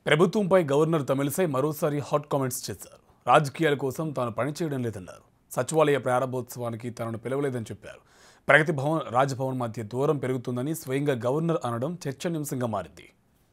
ప్రభుత్వంపై గవర్నర్ తమిళసై మరోసారి hot comments చేశారు రాజకీయాల కోసం తాను పనిచేయడం లేదన్నారు సచివాలయ ప్రారంభోత్సవానికి తనను పిలవలేదని చెప్పారు ప్రగతి భవన్ రాజ్భవన్ మధ్య దూరం పెరుగుతుందని స్వయంగా గవర్నర్ అనడం చర్చనీయాంశంగా మారింది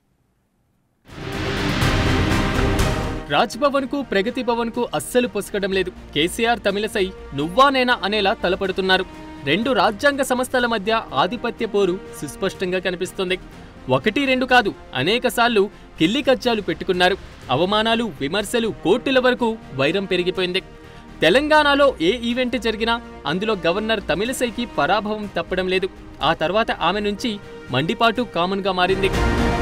రాజ్భవన్ కు ప్రగతి భవన్ కు అస్సలు పొసగడం లేదు కేసీఆర్ తమిళసై నువ్వా నేనా అనేలా తలపడుతున్నారు రెండు రాజ్యాంగ సంస్థల మధ్య ఆధిపత్య పోరు సుస్పష్టంగా కనిపిస్తుంది ఒకటి రెండు కాదు అనేక సార్లు కిల్లి కజ్జాలు పెట్టుకున్నారు అవమానాలు విమర్శలు కోర్టుల వరకు వైరం పెరిగిపోయింది తెలంగాణలో ఏ ఈవెంట్ జరిగినా అందులో గవర్నర్ తమిళసైకి పరాభవం తప్పడం లేదు ఆ తర్వాత ఆమె నుంచి మండిపాటు కామన్గా మారింది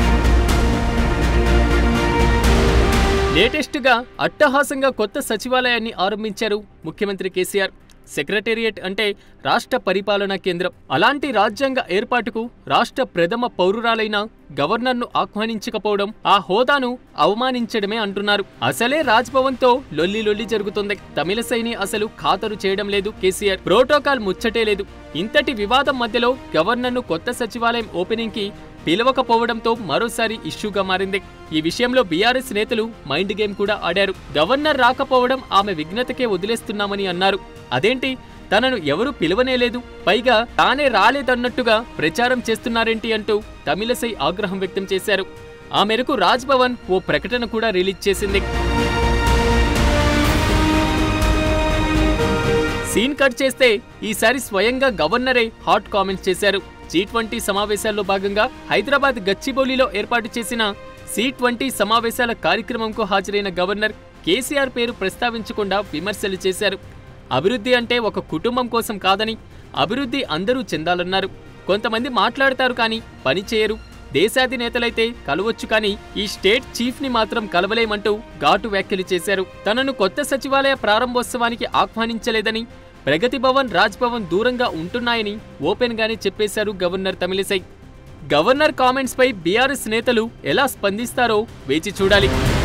లేటెస్ట్గా అట్టహాసంగా కొత్త సచివాలయాన్ని ఆరంభించారు ముఖ్యమంత్రి కేసీఆర్ సెక్రటేరియట్ అంటే రాష్ట్ర పరిపాలనా కేంద్రం అలాంటి రాజ్యాంగ ఏర్పాటుకు రాష్ట్ర ప్రథమ పౌరురాలైన గవర్నర్ను ఆహ్వానించకపోవడం ఆ హోదాను అవమానించడమే అంటున్నారు అసలే రాజ్భవన్తో లొల్లి లొల్లి జరుగుతుంది తమిళసైని అసలు ఖాతరు చేయడం లేదు కేసీఆర్ ప్రోటోకాల్ ముచ్చటే లేదు ఇంతటి వివాదం మధ్యలో గవర్నర్ను కొత్త సచివాలయం ఓపెనింగ్ కి పిలవకపోవడంతో మరోసారి ఇష్యూగా మారింది ఈ విషయంలో బీఆర్ఎస్ నేతలు మైండ్ గేమ్ కూడా ఆడారు గవర్నర్ రాకపోవడం ఆమె విఘ్నతకే వదిలేస్తున్నామని అన్నారు అదేంటి తనను ఎవరూ పిలవనేలేదు పైగా తానే రాలేదన్నట్టుగా ప్రచారం చేస్తున్నారేంటి అంటూ తమిళసై ఆగ్రహం వ్యక్తం చేశారు ఆ మేరకు రాజ్ భవన్ ఓ ప్రకటన కూడా రిలీజ్ చేసింది సీన్ కట్ చేస్తే ఈసారి స్వయంగా గవర్నరే హాట్ కామెంట్స్ చేశారు జీ ట్వంటీ సమావేశాల్లో భాగంగా హైదరాబాద్ గచ్చిబౌలిలో ఏర్పాటు చేసిన సి ట్వంటీ సమావేశాల కార్యక్రమంకు హాజరైన గవర్నర్ కేసీఆర్ పేరు ప్రస్తావించకుండా విమర్శలు చేశారు అభివృద్ధి అంటే ఒక కుటుంబం కోసం కాదని అభివృద్ధి అందరూ చెందాలన్నారు కొంతమంది మాట్లాడతారు కానీ పని చేయరు దేశాధినేతలైతే కలవచ్చు కానీ ఈ స్టేట్ చీఫ్ ని మాత్రం కలవలేమంటూ ఘాటు వ్యాఖ్యలు చేశారు తనను కొత్త సచివాలయ ప్రారంభోత్సవానికి ఆహ్వానించలేదని ప్రగతి భవన్ రాజ్ భవన్ దూరంగా ఉంటున్నాయని ఓపెన్ గానే చెప్పేశారు గవర్నర్ తమిళిసై గవర్నర్ కామెంట్స్ పై బీఆర్ఎస్ నేతలు ఎలా స్పందిస్తారో వేచి చూడాలి